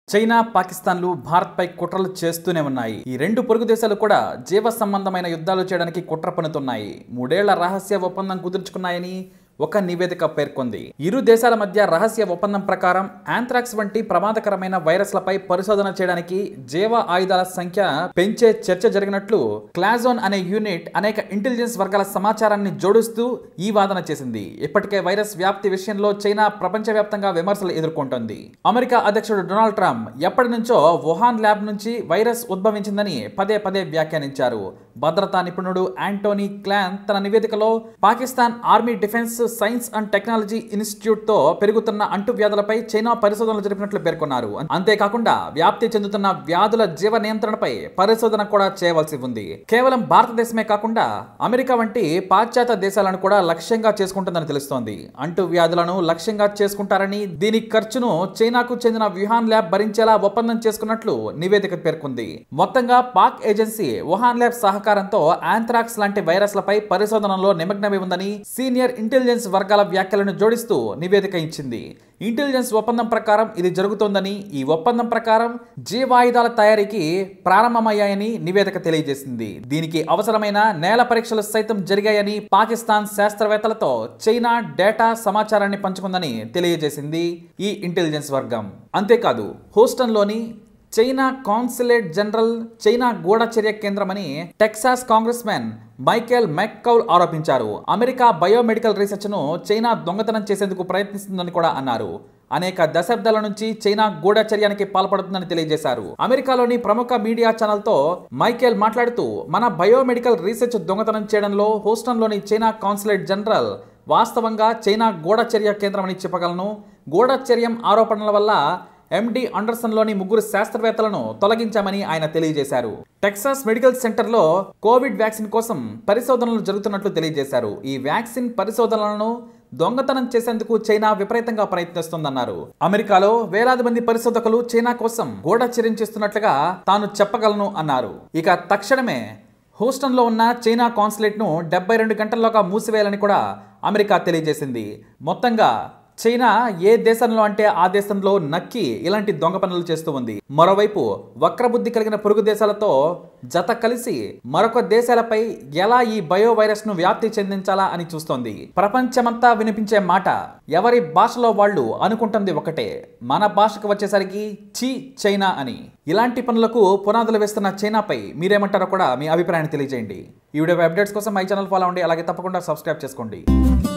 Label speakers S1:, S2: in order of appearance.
S1: China పాకిస్తాన్లు భారత్పై కుట్రలు చేస్తూనే ఉన్నాయి ఈ రెండు పొరుగు దేశాలు కూడా జీవ సంబంధమైన యుద్ధాలు చేయడానికి కుట్ర పనుతున్నాయి మూడేళ్ల రహస్య ఒప్పందం కుదుర్చుకున్నాయని ఒక నివేదిక పేర్కొంది ఇరు దేశాల మధ్య రహస్య ఒప్పందం ప్రకారం ఆంథ్రాక్స్ వంటి ప్రమాదకరమైన వైరస్లపై పరిశోధన చేయడానికి జీవ ఆయుధాల సంఖ్య పెంచే చర్చ జరిగినట్లు క్లాజోన్ అనే యూనిట్ అనేక ఇంటెలిజెన్స్ వర్గాల సమాచారాన్ని జోడిస్తూ ఈ వాదన చేసింది ఇప్పటికే వైరస్ వ్యాప్తి విషయంలో చైనా ప్రపంచవ్యాప్తంగా విమర్శలు ఎదుర్కొంటోంది అమెరికా అధ్యక్షుడు డొనాల్డ్ ట్రంప్ ఎప్పటి నుంచో వుహాన్ ల్యాబ్ నుంచి వైరస్ ఉద్భవించిందని పదే పదే వ్యాఖ్యానించారు భద్రతా నిపుణుడు యాంటోనీ క్లాన్ తన నివేదికలో Pakistan army defence science and technology institute తో పెరుగుతున్న అంటువ్యాధులపై చైనా పరిశోధనలు జరిపినట్లు పేర్కొన్నారు అంతేకాకుండా వ్యాప్తి చెందుతున్న వ్యాధుల జీవ నియంత్రణపై పరిశోధన కూడా చేయవలసి ఉంది కేవలం భారతదేశమే కాకుండా అమెరికా వంటి పాశ్చాత్య దేశాలను కూడా లక్ష్యంగా చేసుకుంటుందని తెలుస్తోంది అంటు వ్యాధులను లక్ష్యంగా చేసుకుంటారని దీని ఖర్చును చైనాకు చెందిన వ్యూహాన్ ల్యాబ్ భరించేలా ఒప్పందం చేసుకున్నట్లు నివేదిక పేర్కొంది మొత్తంగా పాక్ ఏజెన్సీ వుహాన్ ల్యాబ్ సహకారంతో ఆంథ్రాక్స్ లాంటి వైరస్లపై పరిశోధనలో నిమగ్నమై ఉందని సీనియర్ ఇంటెలిజెన్స్ వర్గాల వ్యాఖ్యలను జోడిస్తూ నివేదిక ఇచ్చింది ఇంటెలిజెన్స్ ఒప్పందం ప్రకారం ఇది జరుగుతోందని ఈ ఒప్పందం ప్రకారం జీవాయుధాల తయారీకి ప్రారంభమయ్యాయని నివేదిక తెలియజేసింది దీనికి అవసరమైన నేల పరీక్షలు సైతం జరిగాయని పాకిస్తాన్ శాస్త్రవేత్తలతో చైనా డేటా సమాచారాన్ని పంచుకుందని తెలియజేసింది ఈ ఇంటెలిజెన్స్ వర్గం అంతేకాదు హూస్టన్లోని చైనా కాన్సులేట్ జనరల్ చైనా గూఢచర్య కేంద్రమని Texas congressman Michael McCaul ఆరోపించారు అమెరికా బయోమెడికల్ రీసెర్చ్ ను చైనా దొంగతనం చేసేందుకు ప్రయత్నిస్తుందని కూడా అన్నారు అనేక దశాబ్దాల నుంచి చైనా గూఢచర్యానికి పాల్పడుతుందని తెలియజేశారు అమెరికాలోని ప్రముఖ మీడియా ఛానల్తో మైకేల్ మాట్లాడుతూ మన బయోమెడికల్ రీసెర్చ్ దొంగతనం చేయడంలో హూస్టన్లోని చైనా కాన్సులేట్ జనరల్ వాస్తవంగా చైనా గూఢచర్య కేంద్రమని చెప్పగలను గూఢచర్యం ఆరోపణల వల్ల ఎండి అండర్సన్లోని ముగ్గురు శాస్త్రవేత్తలను తొలగించామని ఆయన తెలియజేశారు టెక్సాస్ మెడికల్ సెంటర్లో కోవిడ్ వ్యాక్సిన్ కోసం పరిశోధనలు జరుగుతున్నట్లు తెలియజేశారు ఈ వ్యాక్సిన్ పరిశోధనలను దొంగతనం చేసేందుకు చైనా విపరీతంగా ప్రయత్నిస్తోందన్నారు అమెరికాలో వేలాది మంది పరిశోధకులు చైనా కోసం గూఢచర్యం చేస్తున్నట్లుగా తాను చెప్పగలను అన్నారు ఇక తక్షణమే హూస్టన్లో ఉన్న చైనా కాన్సులేట్ను డెబ్బై రెండు గంటల్లోగా మూసివేయాలని కూడా అమెరికా తెలియజేసింది మొత్తంగా చైనా ఏ దేశంలో అంటే ఆ దేశంలో నక్కి ఇలాంటి దొంగ పనులు చేస్తూ ఉంది మరోవైపు వక్రబుద్ధి కలిగిన పొరుగు దేశాలతో జత కలిసి మరొక దేశాలపై ఎలా ఈ బయో వైరస్ ను వ్యాప్తి చెందించాలా అని చూస్తోంది ప్రపంచమంతా వినిపించే మాట ఎవరి భాషలో వాళ్ళు అనుకుంటుంది ఒకటే మన భాషకు వచ్చేసరికి చీ చైనా అని ఇలాంటి పనులకు పునాదులు వేస్తున్న చైనాపై మీరేమంటారో కూడా మీ అభిప్రాయాన్ని తెలియజేయండి ఈ వీడియో అప్డేట్స్ కోసం మై ఛానల్ ఫాలో అవ్వండి అలాగే తప్పకుండా సబ్స్క్రైబ్ చేసుకోండి